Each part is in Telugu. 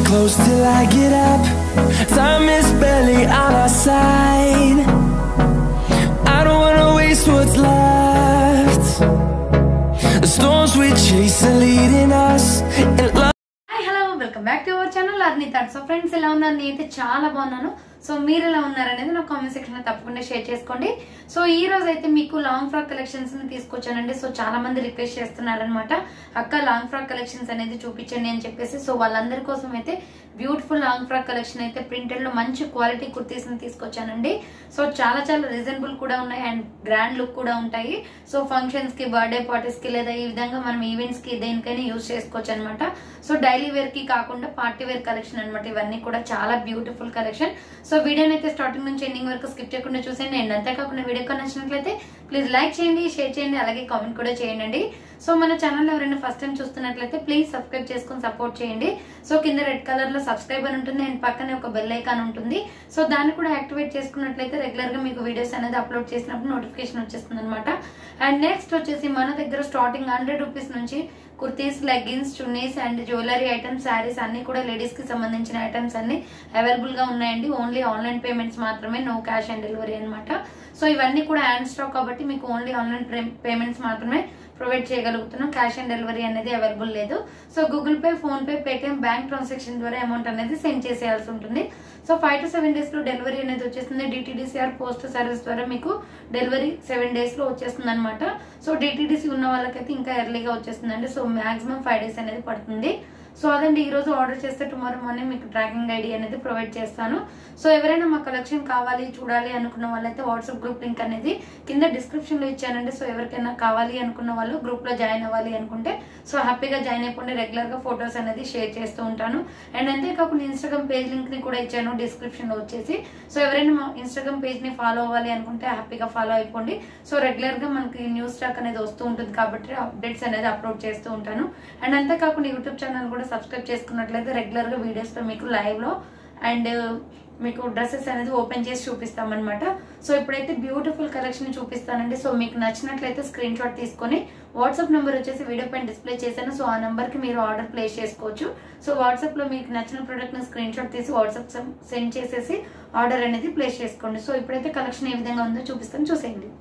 close till I get up. Time is barely on our side. I don't wanna waste what's left. The storms we chase are leading us. And love. Hi hello welcome back to our channel Arni thought so friends ఎలా ఉన్నారు నేనైతే చాలా బాగున్నాను సో మీరు ఎలా ఉన్నారనేది నా కామెంట్ సెక్షన్ లో తప్పకుండా షేర్ చేసుకోండి సో ఈ రోజు అయితే మీకు లాంగ్ ఫ్రాక్ కలెక్షన్స్ ని తీసుకొచ్చానండి సో చాలా మంది రిక్వెస్ట్ చేస్తున్నారనమాట అక్క లాంగ్ ఫ్రాక్ కలెక్షన్స్ అనేది చూపించండి అని చెప్పేసి సో వాళ్ళందరి కోసం అయితే బ్యూటిఫుల్ లాంగ్ ఫ్రాక్ కలెక్షన్ అయితే ప్రింటెడ్ లో మంచి క్వాలిటీ కుర్తీస్ ని తీసుకొచ్చానండి సో చాలా చాలా రీజనబుల్ కూడా ఉన్నాయి అండ్ గ్రాండ్ లుక్ కూడా ఉంటాయి సో ఫంక్షన్స్ కి బర్త్డే పార్టీస్ కి లేదా ఈ విధంగా మనం ఈవెంట్స్ కి దేనికైనా యూజ్ చేసుకోవచ్చు అనమాట సో డైలీ వేర్ కి కాకుండా పార్టీ వేర్ కలెక్షన్ అనమాట ఇవన్నీ కూడా చాలా బ్యూటిఫుల్ కలెక్షన్ సో వీడియోని అయితే స్టార్టింగ్ నుంచి ఎండింగ్ వరకు స్కిప్ చేయకుండా చూసేయండి అండ్ అంతేకాకుండా వీడియో నచ్చినట్లయితే ప్లీజ్ లైక్ చేయండి షేర్ చేయండి అలాగే కామెంట్ కూడా చేయండి సో మన ఛానల్ ఎవరైనా ఫస్ట్ టైం చూస్తున్నట్లయితే ప్లీజ్ సబ్స్క్రైబ్ చేసుకొని సపోర్ట్ చేయండి సో కింద రెడ్ కలర్ లో సబ్స్క్రైబ్ అని ఉంటుంది అండ్ పక్కనే ఒక బెల్ ఐకాన్ ఉంటుంది సో దాన్ని కూడా యాక్టివేట్ చేసుకున్నట్లయితే రెగ్యులర్ గా మీకు వీడియోస్ అనేది అప్లోడ్ చేసినప్పుడు నోటిఫికేషన్ వచ్చేస్తుంది అనమాట అండ్ నెక్స్ట్ వచ్చేసి మన దగ్గర స్టార్టింగ్ హండ్రెడ్ రూపీస్ నుంచి kurtis leggings chunnis and jewellery items saris అన్ని కూడా లేడీస్ కి సంబంధించిన ఐటమ్స్ అన్ని అవైలబుల్ గా ఉన్నాయండి ఓన్లీ ఆన్లైన్ పేమెంట్స్ మాత్రమే నో క్యాష్ ఆన్ డెలివరీ అన్నమాట సో ఇవన్నీ కూడా హ్యాండ్ స్టాక్ కాబట్టి మీకు ఓన్లీ ఆన్లైన్ పేమెంట్స్ మాత్రమే ప్రొవైడ్ చేయగలుగుతున్నాం క్యాష్ ఆన్ డెలివరీ అనేది అవైలబుల్ లేదు so Google pay phone pay Paytm bank transaction ద్వారా అమౌంట్ అనేది సెండ్ చేసేయాల్సి ఉంటుంది so five to seven days లో డెలివరీ అనేది వచ్చేస్తుంది డిటిడిసిఆర్ పోస్ట్ సర్వీస్ ద్వారా మీకు డెలివరీ సెవెన్ డేస్ లో వచ్చేస్తుంది అనమాట సో డిటిడిసి ఉన్న వాళ్ళకైతే ఇంకా ఎర్లీగా వచ్చేస్తుందండి సో మాక్సిమం ఫైవ్ డేస్ అనేది పడుతుంది సో అదండి ఈ రోజు ఆర్డర్ చేస్తే టుమారో మార్నింగ్ మీకు ట్రాకింగ్ ఐడి అనేది ప్రొవైడ్ చేస్తాను సో ఎవరైనా మా కలెక్షన్ కావాలి చూడాలి అనుకున్న వాళ్ళైతే వాట్సాప్ గ్రూప్ లింక్ అనేది కింద డిస్క్రిప్షన్ లో ఇచ్చానండి సో ఎవరికైనా కావాలి అనుకున్న వాళ్ళు గ్రూప్ లో జాయిన్ అవ్వాలి అనుకుంటే సో హ్యాపీగా జాయిన్ అయిపోండి రెగ్యులర్ గా ఫొటోస్ అనేది షేర్ చేస్తూ ఉంటాను అండ్ అంతేకాకుండా ఇన్స్టాగ్రామ్ పేజ్ లింక్ ని కూడా ఇచ్చాను డిస్క్రిప్షన్ లో వచ్చేసి సో ఎవరైనా మా ఇన్స్టాగ్రామ్ పేజ్ ని ఫాలో అవ్వాలి అనుకుంటే హ్యాపీగా ఫాలో అయిపోండి సో రెగ్యులర్ గా మనకి న్యూస్ స్టాక్ అనేది వస్తూ ఉంటుంది కాబట్టి అప్డేట్స్ అనేది అప్లోడ్ చేస్తూ ఉంటాను అండ్ అంతేకాకుండా యూట్యూబ్ ఛానల్ కూడా సబ్స్క్రైబ్ చేసుకున్నట్లయితే రెగ్యులర్ గా వీడియోస్ లో మీకు లైవ్ లో అండ్ మీకు డ్రెస్సెస్ అనేది ఓపెన్ చేసి చూపిస్తామన్నమాట సో ఇప్పుడైతే బ్యూటిఫుల్ కలెక్షన్ చూపిస్తానండి సో మీకు నచ్చినట్లయితే స్క్రీన్ షాట్ తీసుకొని వాట్సాప్ నెంబర్ వచ్చేసి వీడియో పైన డిస్ప్లే చేశాను సో ఆ నెంబర్ కి మీరు ఆర్డర్ ప్లేస్ చేసుకోవచ్చు సో వాట్సాప్ లో మీకు నచ్చిన ప్రోడక్ట్ ని స్క్రీన్ షాట్ తీసి వాట్సాప్ సెండ్ చేసేసి ఆర్డర్ అనేది ప్లేస్ చేసుకోండి సో ఇప్పుడైతే కలెక్షన్ ఏ విధంగా ఉందో చూపిస్తాను చూసేయండి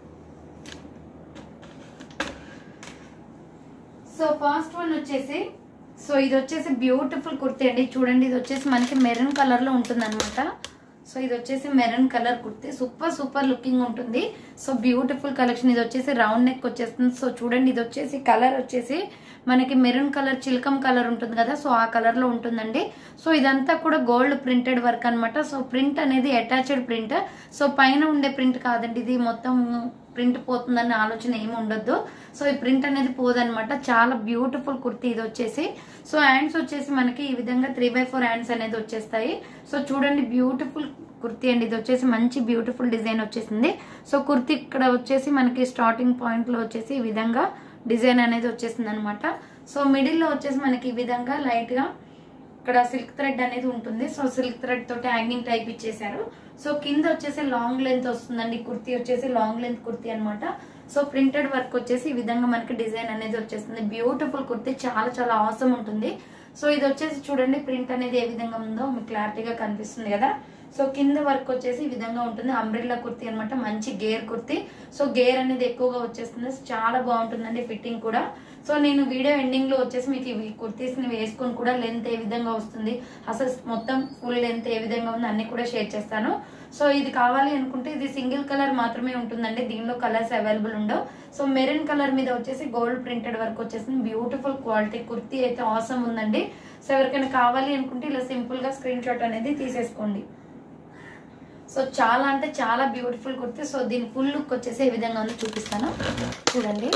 సో ఫస్ట్ వన్ వచ్చేసి సో ఇది వచ్చేసి బ్యూటిఫుల్ కుర్తీ అండి చూడండి ఇది వచ్చేసి మనకి మెరూన్ కలర్ లో ఉంటుంది అనమాట సో ఇది వచ్చేసి maroon colour kurti super super looking ఉంటుంది సో బ్యూటిఫుల్ కలెక్షన్ ఇది వచ్చేసి రౌండ్ నెక్ వచ్చేస్తుంది సో చూడండి ఇది వచ్చేసి కలర్ వచ్చేసి మనకి మెరూన్ కలర్ చిల్కమ్ కలర్ ఉంటుంది కదా సో ఆ కలర్ లో ఉంటుందండి సో ఇదంతా కూడా గోల్డ్ ప్రింటెడ్ వర్క్ అన్నమాట సో ప్రింట్ అనేది అటాచ్డ్ ప్రింట్ సో పైన ఉండే ప్రింట్ కాదండి ఇది మొత్తం ప్రింట్ పోతుందన్న ఆలోచన ఏమి ఉండొద్దు సో ఈ ప్రింట్ అనేది పోదనమాట చాలా బ్యూటిఫుల్ కుర్తీ ఇది వచ్చేసి సో హ్యాండ్స్ వచ్చేసి మనకి ఈ విధంగా త్రీ బై ఫోర్ హ్యాండ్స్ అనేది వచ్చేస్తాయి సో చూడండి బ్యూటిఫుల్ కుర్తీ అండి ఇది వచ్చేసి మంచి బ్యూటిఫుల్ డిజైన్ వచ్చేసింది సో కుర్తీ ఇక్కడ వచ్చేసి మనకి స్టార్టింగ్ పాయింట్ లో వచ్చేసి ఈ విధంగా డిజైన్ అనేది వచ్చేసింది అనమాట సో మిడిల్ లో వచ్చేసి మనకి ఈ విధంగా లైట్ గా ఇక్కడ సిల్క్ థ్రెడ్ అనేది ఉంటుంది సో సిల్క్ థ్రెడ్ తోటి హ్యాంగింగ్ టైప్ ఇచ్చేసారు సో కింద వచ్చేసి లాంగ్ లెంత్ వస్తుందండి కుర్తీ వచ్చేసి లాంగ్ లెంత్ కుర్తీ అనమాట సో ప్రింటెడ్ వర్క్ వచ్చేసి ఈ విధంగా మనకి డిజైన్ అనేది వచ్చేస్తుంది బ్యూటిఫుల్ కుర్తీ చాలా చాలా అవసరం ఉంటుంది సో ఇది వచ్చేసి చూడండి ప్రింట్ అనేది ఏ విధంగా ఉందో మీకు క్లారిటీగా కనిపిస్తుంది కదా సో కింద వర్క్ వచ్చేసి ఈ విధంగా ఉంటుంది అంబ్రిల్లా కుర్తీ అనమాట మంచి గేర్ కుర్తీ సో గేర్ అనేది ఎక్కువగా వచ్చేస్తుంది చాలా బాగుంటుందండి ఫిట్టింగ్ కూడా సో నేను వీడియో ఎండింగ్ లో వచ్చేసి మీకు ఈ కుర్తీస్ ని వేసుకొని కూడా లెంత్ ఏ విధంగా వస్తుంది అసలు మొత్తం ఫుల్ లెంత్ ఏ విధంగా ఉంది అన్ని కూడా షేర్ చేస్తాను సో ఇది కావాలి అనుకుంటే ఇది సింగిల్ కలర్ మాత్రమే ఉంటుందండి దీనిలో కలర్స్ అవైలబుల్ ఉండవు సో మెరూన్ కలర్ మీద వచ్చేసి గోల్డ్ ప్రింటెడ్ వర్క్ వచ్చేసింది బ్యూటిఫుల్ క్వాలిటీ కుర్తీ అయితే అవసరం ఉందండి సో ఎవరికైనా కావాలి అనుకుంటే ఇలా సింపుల్ గా స్క్రీన్ షాట్ అనేది తీసేసుకోండి సో చాలా అంటే చాలా బ్యూటిఫుల్ కుర్తీ సో దీని ఫుల్ లుక్ వచ్చేసి ఏ విధంగా ఉందో చూపిస్తాను చూడండి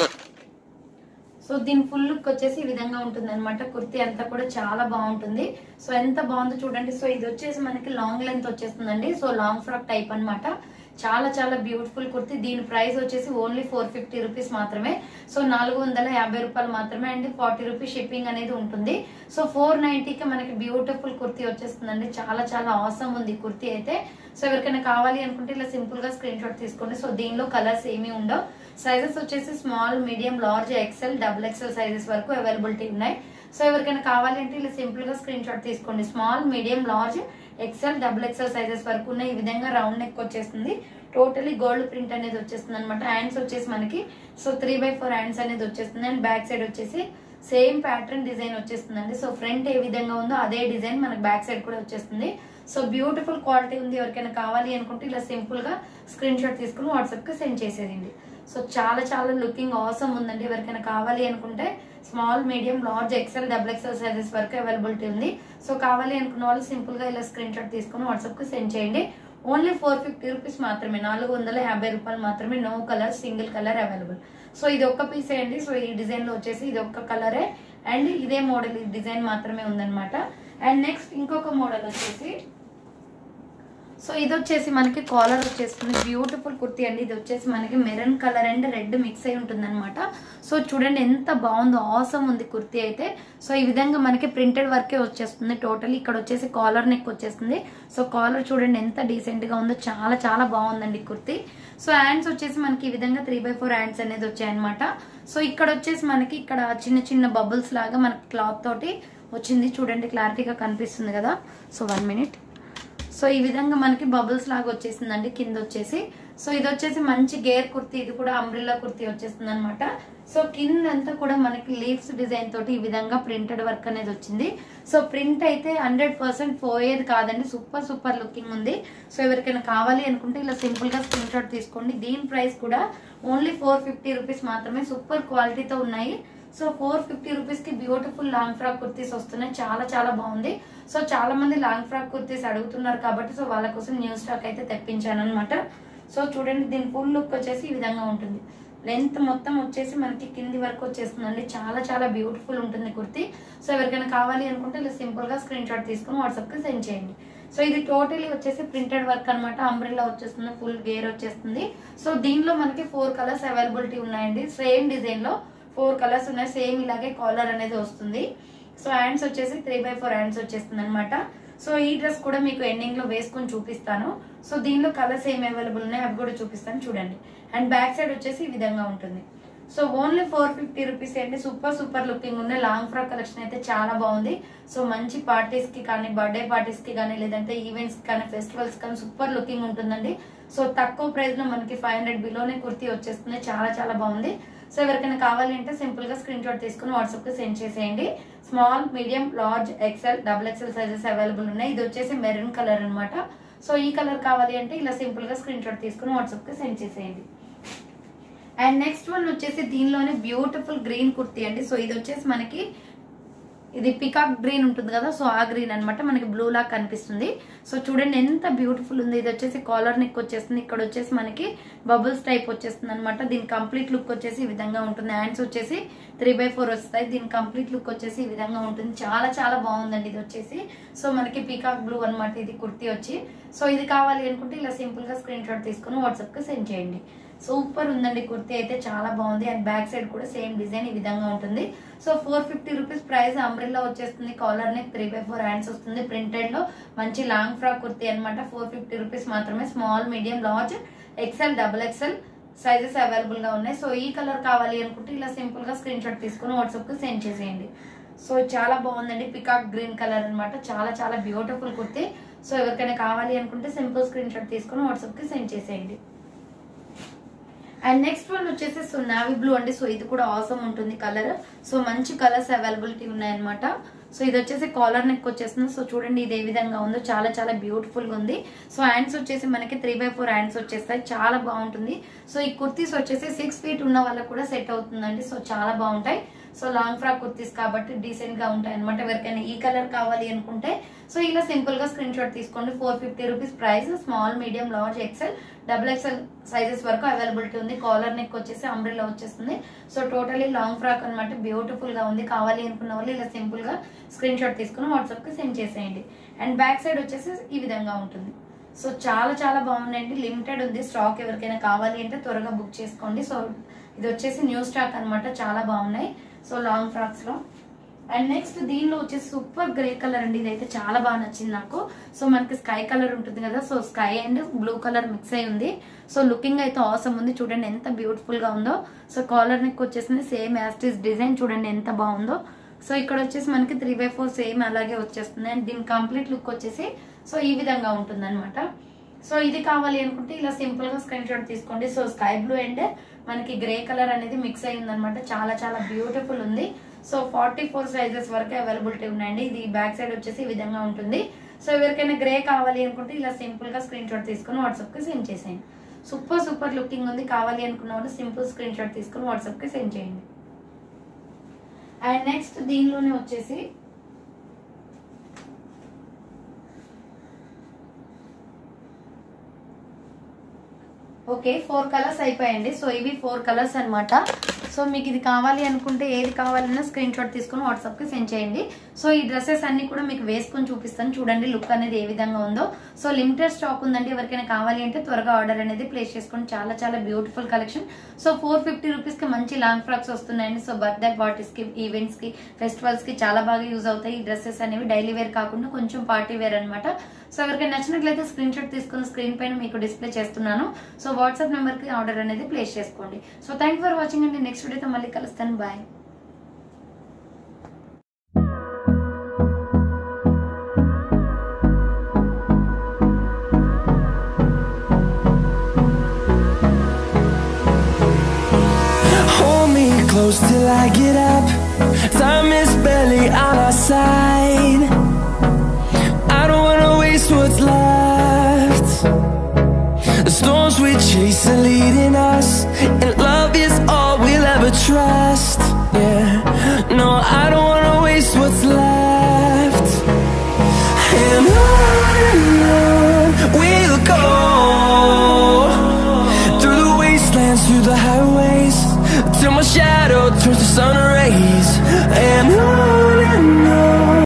సో దీని ఫుల్ లుక్ వచ్చేసి ఈ విధంగా ఉంటుంది అనమాట కుర్తీ అంతా కూడా చాలా బాగుంటుంది సో ఎంత బాగుందో చూడండి సో ఇది వచ్చేసి మనకి లాంగ్ లెంత్ వచ్చేస్తుందండి సో లాంగ్ ఫ్రాక్ టైప్ అన్నమాట చాలా చాలా బ్యూటిఫుల్ కుర్తీ దీని ప్రైస్ వచ్చేసి ఓన్లీ ఫోర్ ఫిఫ్టీ రూపీస్ మాత్రమే సో నాలుగు వందల యాభై రూపాయలు మాత్రమే అండ్ ఫార్టీ రూపీస్ షిప్పింగ్ అనేది ఉంటుంది సో ఫోర్ నైన్టీకి మనకి బ్యూటిఫుల్ కుర్తీ వచ్చేస్తుందండి చాలా చాలా అవసరం ఉంది ఈ కుర్తీ అయితే సో ఎవరికైనా కావాలి అనుకుంటే ఇలా సింపుల్ గా స్క్రీన్ షాట్ తీసుకోండి సో దీనిలో కలర్స్ ఏమీ ఉండవు సైజెస్ వచ్చేసి small medium large XL double XL sizes వరకు అవైలబిలిటీ ఉన్నాయి సో ఎవరికైనా కావాలి అంటే ఇలా సింపుల్ గా స్క్రీన్ షాట్ తీసుకోండి small medium large XL double XL sizes వరకు ఉన్న ఈ విధంగా రౌండ్ నెక్ వచ్చేస్తుంది టోటలీ గోల్డ్ ప్రింట్ అనేది వచ్చేస్తుంది అనమాట హ్యాండ్స్ వచ్చేసి మనకి so three by four hands అనేది వచ్చేస్తుంది అండ్ బ్యాక్ సైడ్ వచ్చేసి సేమ్ ప్యాటర్న్ డిజైన్ వచ్చేస్తుందండి సో ఫ్రంట్ ఏ విధంగా ఉందో అదే డిజైన్ మనకి బ్యాక్ సైడ్ కూడా వచ్చేస్తుంది సో బ్యూటిఫుల్ క్వాలిటీ ఉంది ఎవరికైనా కావాలి అనుకుంటే ఇలా సింపుల్ గా స్క్రీన్ షాట్ తీసుకుని వాట్సాప్ కి సెండ్ చేసేయండి సో చాలా చాలా లుకింగ్ అవసరం ఉందండి ఎవరికైనా కావాలి అనుకుంటే small medium large XL double XL sizes వరకు అవైలబిలిటీ ఉంది సో కావాలి అనుకున్న వాళ్ళు సింపుల్ గా ఇలా స్క్రీన్ షాట్ తీసుకుని వాట్సాప్ కి సెండ్ చేయండి ఓన్లీ ఫోర్ ఫిఫ్టీ రూపీస్ మాత్రమే నాలుగు వందల యాభై రూపాయలు మాత్రమే no colour single colour available so ఇది ఒక్క పీసే అండి సో ఈ డిజైన్ లో వచ్చేసి ఇది ఒక్క కలరే అండ్ ఇదే మోడల్ ఈ డిజైన్ మాత్రమే ఉందన్నమాట అండ్ నెక్స్ట్ ఇంకొక మోడల్ వచ్చేసి సో ఇది వచ్చేసి మనకి కాలర్ వచ్చేస్తుంది బ్యూటిఫుల్ కుర్తీ అండి ఇది వచ్చేసి మనకి maroon colour and red mix అయి ఉంటుంది అనమాట సో చూడండి ఎంత బాగుందో ఆసమ్ ఉంది కుర్తీ అయితే సో ఈ విధంగా మనకి ప్రింటెడ్ వర్కే వచ్చేస్తుంది టోటల్ ఇక్కడ వచ్చేసి కాలర్ నెక్ వచ్చేస్తుంది సో కాలర్ చూడండి ఎంత డీసెంట్ గా ఉందో చాలా చాలా బాగుందండి కుర్తీ సో హ్యాండ్స్ వచ్చేసి మనకి ఈ విధంగా త్రీ బై ఫోర్ హ్యాండ్స్ అనేది వచ్చాయన్నమాట సో ఇక్కడ వచ్చేసి మనకి ఇక్కడ చిన్న చిన్న బబుల్స్ లాగా మనకి క్లాత్ తోటి వచ్చింది చూడండి క్లారిటీగా కనిపిస్తుంది కదా సో వన్ మినిట్ సో ఈ విధంగా మనకి బబుల్స్ లాగా వచ్చేసిందండి కింద వచ్చేసి సో ఇది వచ్చేసి మంచి గేర్ కుర్తీ ఇది కూడా అంబ్రిల్లా కుర్తీ వచ్చేస్తుంది అనమాట సో కింద అంతా కూడా మనకి లీవ్స్ డిజైన్ తోటి ఈ విధంగా ప్రింటెడ్ వర్క్ అనేది వచ్చింది సో ప్రింట్ అయితే హండ్రెడ్ పర్సెంట్ పోయేది కాదండి సూపర్ సూపర్ లుకింగ్ ఉంది సో ఎవరికైనా కావాలి అనుకుంటే ఇలా సింపుల్ గా స్క్రీన్ షాట్ తీసుకోండి దీని ప్రైస్ కూడా ఓన్లీ ఫోర్ ఫిఫ్టీ రూపీస్ మాత్రమే సూపర్ క్వాలిటీతో ఉన్నాయి సో ఫోర్ ఫిఫ్టీ రూపీస్ కి బ్యూటిఫుల్ లాంగ్ ఫ్రాక్ కుర్తీస్ వస్తున్నాయి చాలా చాలా బాగుంది సో చాలా మంది లాంగ్ ఫ్రాక్ కుర్తీస్ అడుగుతున్నారు కాబట్టి సో వాళ్ళ కోసం న్యూ స్టాక్ అయితే తెప్పించాను అనమాట సో చూడండి దీని ఫుల్ లుక్ వచ్చేసి ఈ విధంగా ఉంటుంది లెంత్ మొత్తం వచ్చేసి మనకి కింది వరకు వచ్చేస్తుందండి చాలా చాలా బ్యూటిఫుల్ ఉంటుంది కుర్తీ సో ఎవరికైనా కావాలి అనుకుంటే ఇలా సింపుల్ గా స్క్రీన్ షాట్ తీసుకుని వాట్సాప్ కి సెండ్ చేయండి సో ఇది టోటలీ వచ్చేసి ప్రింటెడ్ వర్క్ అనమాట అంబ్రిల్లా వచ్చేస్తుంది ఫుల్ గేర్ వచ్చేస్తుంది సో దీనిలో మనకి ఫోర్ కలర్స్ అవైలబిలిటీ ఉన్నాయండి సేమ్ డిజైన్ లో ఫోర్ కలర్స్ ఉన్నాయి సేమ్ ఇలాగే కాలర్ అనేది వస్తుంది సో హ్యాండ్స్ వచ్చేసి త్రీ బై ఫోర్ హ్యాండ్స్ వచ్చేస్తుంది అనమాట సో ఈ డ్రెస్ కూడా మీకు ఎండింగ్ లో వేసుకొని చూపిస్తాను సో దీనిలో కలర్స్ ఏం అవైలబుల్ ఉన్నాయి అవి కూడా చూపిస్తాను చూడండి అండ్ బ్యాక్ సైడ్ వచ్చేసి ఈ విధంగా ఉంటుంది so only four fifty rupees అండి సూపర్ సూపర్ లుకింగ్ ఉన్న లాంగ్ ఫ్రాక్ కలెక్షన్ అయితే చాలా బాగుంది సో మంచి పార్టీస్ కి కానీ బర్త్డే పార్టీస్ కి కానీ లేదంటే ఈవెంట్స్ కి కానీ ఫెస్టివల్స్ కానీ సూపర్ లుకింగ్ ఉంటుందండి సో తక్కువ ప్రైస్ లో మనకి ఫైవ్ హండ్రెడ్ బిలోనే కుర్తీ వచ్చేస్తుంది చాలా చాలా బాగుంది సో ఎవరికైనా కావాలి అంటే సింపుల్ గా స్క్రీన్ షాట్ తీసుకుని వాట్సాప్ కి సెండ్ చేసేయండి small medium large XL double XL sizes available ఉన్నాయి ఇది వచ్చేసి మెరూన్ కలర్ అన్నమాట సో ఈ కలర్ కావాలి అంటే ఇలా సింపుల్ గా స్క్రీన్ షాట్ తీసుకుని వాట్సాప్ కి సెండ్ చేసేయండి అండ్ నెక్స్ట్ వన్ వచ్చేసి దీనిలోనే బ్యూటిఫుల్ గ్రీన్ కుర్తీ అండి సో ఇది వచ్చేసి మనకి ఇది పికాక్ గ్రీన్ ఉంటుంది కదా సో ఆ గ్రీన్ అన్నమాట మనకి బ్లూ లా కనిపిస్తుంది సో చూడండి ఎంత బ్యూటిఫుల్ ఉంది ఇది వచ్చేసి కాలర్ నెక్ వచ్చేస్తుంది ఇక్కడ వచ్చేసి మనకి బబుల్స్ టైప్ వచ్చేస్తుంది అనమాట దీని కంప్లీట్ లుక్ వచ్చేసి ఈ విధంగా ఉంటుంది హ్యాండ్స్ వచ్చేసి త్రీ బై ఫోర్ వస్తాయి దీని కంప్లీట్ లుక్ వచ్చేసి ఈ విధంగా ఉంటుంది చాలా చాలా బాగుందండి ఇది వచ్చేసి సో మనకి పీకాక్ బ్లూ అన్నమాట ఇది కుర్తీ వచ్చి సో ఇది కావాలి అనుకుంటే ఇలా సింపుల్ గా స్క్రీన్ షాట్ తీసుకుని వాట్సాప్ కి సెండ్ చేయండి సూపర్ ఉందండి కుర్తీ అయితే చాలా బాగుంది అండ్ బ్యాక్ సైడ్ కూడా సేమ్ డిజైన్ ఈ విధంగా ఉంటుంది so four fifty rupees price umbrella వచ్చేస్తుంది collar neck three by four hands వస్తుంది ప్రింటెడ్ లో మంచి లాంగ్ ఫ్రాక్ కుర్తీ అనమాట ఫోర్ ఫిఫ్టీ రూపీస్ మాత్రమే small medium large XL double XL sizes available గా ఉన్నాయి సో ఈ కలర్ కావాలి అనుకుంటే ఇలా సింపుల్ గా స్క్రీన్ షాట్ తీసుకుని వాట్సాప్ కి సెండ్ చేసేయండి సో చాలా బాగుందండి పికాక్ గ్రీన్ కలర్ అన్నమాట చాలా చాలా బ్యూటిఫుల్ కుర్తీ సో ఎవరికైనా కావాలి అనుకుంటే సింపుల్ స్క్రీన్ షాట్ తీసుకుని వాట్సాప్ కి సెండ్ చేసేయండి అండ్ నెక్స్ట్ వన్ వచ్చేసి సో నావీ బ్లూ అండి సో ఇది కూడా ఆసమ్ ఉంటుంది కలర్ సో మంచి కలర్స్ అవైలబిలిటీ ఉన్నాయన్నమాట సో ఇది వచ్చేసి కాలర్ నెక్ వచ్చేస్తుంది సో చూడండి ఇది ఏ విధంగా ఉందో చాలా చాలా బ్యూటిఫుల్ గా ఉంది సో హ్యాండ్స్ వచ్చేసి మనకి త్రీ బై ఫోర్ హ్యాండ్స్ వచ్చేస్తాయి చాలా బాగుంటుంది సో ఈ కుర్తీస్ వచ్చేసి సిక్స్ ఫీట్ ఉన్న వాళ్ళకి కూడా సెట్ అవుతుందండి సో చాలా బాగుంటాయి సో లాంగ్ ఫ్రాక్ కుర్తీస్ కాబట్టి డీసెంట్ గా ఉంటాయి అనమాట ఎవరికైనా ఈ కలర్ కావాలి అనుకుంటే సో ఇలా సింపుల్ గా స్క్రీన్ షాట్ తీసుకోండి four fifty rupees price small medium large XL double XL sizes వరకు అవైలబిలిటీ ఉంది కాలర్ నెక్ వచ్చేసి అంబ్రిల్లా వచ్చేస్తుంది సో టోటలీ లాంగ్ ఫ్రాక్ అనమాట బ్యూటిఫుల్ గా ఉంది కావాలి అనుకున్న వాళ్ళు ఇలా సింపుల్ గా స్క్రీన్ షాట్ తీసుకుని వాట్సాప్ కి సెండ్ చేసేయండి అండ్ బ్యాక్ సైడ్ వచ్చేసి ఈ విధంగా ఉంటుంది సో చాలా చాలా బాగున్నాయండి లిమిటెడ్ ఉంది స్టాక్ ఎవరికైనా కావాలి అంటే త్వరగా బుక్ చేసుకోండి సో ఇది వచ్చేసి న్యూ స్టాక్ అన్నమాట చాలా బాగున్నాయి సో లాంగ్ ఫ్రాక్స్ లో అండ్ నెక్స్ట్ దీనిలో వచ్చేసి సూపర్ గ్రే కలర్ అండి ఇదైతే చాలా బాగా నచ్చింది నాకు సో మనకి స్కై కలర్ ఉంటుంది కదా so sky and blue colour mix అయి ఉంది సో లుకింగ్ అయితే అవసరం ఉంది చూడండి ఎంత బ్యూటిఫుల్ గా ఉందో సో కాలర్ నెక్ వచ్చేసింది సేమ్ యాస్టిస్ డిజైన్ చూడండి ఎంత బాగుందో సో ఇక్కడ వచ్చేసి మనకి త్రీ బై ఫోర్ సేమ్ అలాగే వచ్చేస్తుంది అండ్ దీని కంప్లీట్ లుక్ వచ్చేసి సో ఈ విధంగా ఉంటుంది అనమాట సో ఇది కావాలి అనుకుంటే ఇలా సింపుల్ గా స్క్రీన్ షాట్ తీసుకోండి సో స్కై బ్లూ అండ్ మనకి గ్రే కలర్ అనేది మిక్స్ అయింది అనమాట చాలా చాలా బ్యూటిఫుల్ ఉంది సో ఫార్టీ ఫోర్ సైజెస్ వరకు అవైలబిలిటీ ఉన్నాయండి ఇది బ్యాక్ సైడ్ వచ్చేసి ఈ విధంగా ఉంటుంది సో ఎవరికైనా గ్రే కావాలి అనుకుంటే ఇలా సింపుల్ గా స్క్రీన్ షాట్ తీసుకుని వాట్సాప్ కి సెండ్ చేసేయండి సూపర్ సూపర్ లుకింగ్ ఉంది కావాలి అనుకున్న వాళ్ళు సింపుల్ స్క్రీన్ షాట్ తీసుకుని వాట్సాప్ కి సెండ్ చేయండి అండ్ నెక్స్ట్ దీనిలోనే వచ్చేసి ఓకే ఫోర్ కలర్స్ అయిపోయాయండి సో ఇవి ఫోర్ కలర్స్ అన్నమాట సో మీకు ఇది కావాలి అనుకుంటే ఏది కావాలన్నా స్క్రీన్ షాట్ తీసుకుని వాట్సాప్కి సెండ్ చేయండి సో ఈ డ్రెస్సెస్ అన్ని కూడా మీకు వేసుకొని చూపిస్తాను చూడండి లుక్ అనేది ఏ విధంగా ఉందో సో లిమిటెడ్ స్టాక్ ఉందండి ఎవరికైనా కావాలి అంటే త్వరగా ఆర్డర్ అనేది ప్లేస్ చేసుకోండి చాలా చాలా beautiful collection so four fifty రూపీస్కి మంచి లాంగ్ ఫ్రాక్స్ వస్తున్నాయండి సో బర్త్డే పార్టీస్కి ఈవెంట్స్కి ఫెస్టివల్స్కి చాలా బాగా యూజ్ అవుతాయి ఈ డ్రెస్సెస్ అనేవి డైలీ వేర్ కాకుండా కొంచెం పార్టీ వేర్ అనమాట సో ఎవరికైనా నచ్చినట్లయితే స్క్రీన్ షాట్ తీసుకుని స్క్రీన్ పైన మీకు డిస్ప్లే చేస్తున్నాను సో వాట్సాప్ నెంబర్కి ఆర్డర్ అనేది ప్లేస్ చేసుకోండి సో థ్యాంక్ ఫర్ వాచింగ్ అండి నెక్స్ట్ వీడియోతో మళ్ళీ కలుస్తాను bye Hold me close till I get up. Time is barely on our side. I don't wanna waste what's left. The storms we chase are leading us, and love is all we'll ever trust. Yeah, no, I don't wanna waste what's left. And on and on we'll go through the wastelands, through the highways, till my shadow turns to sun rays. And on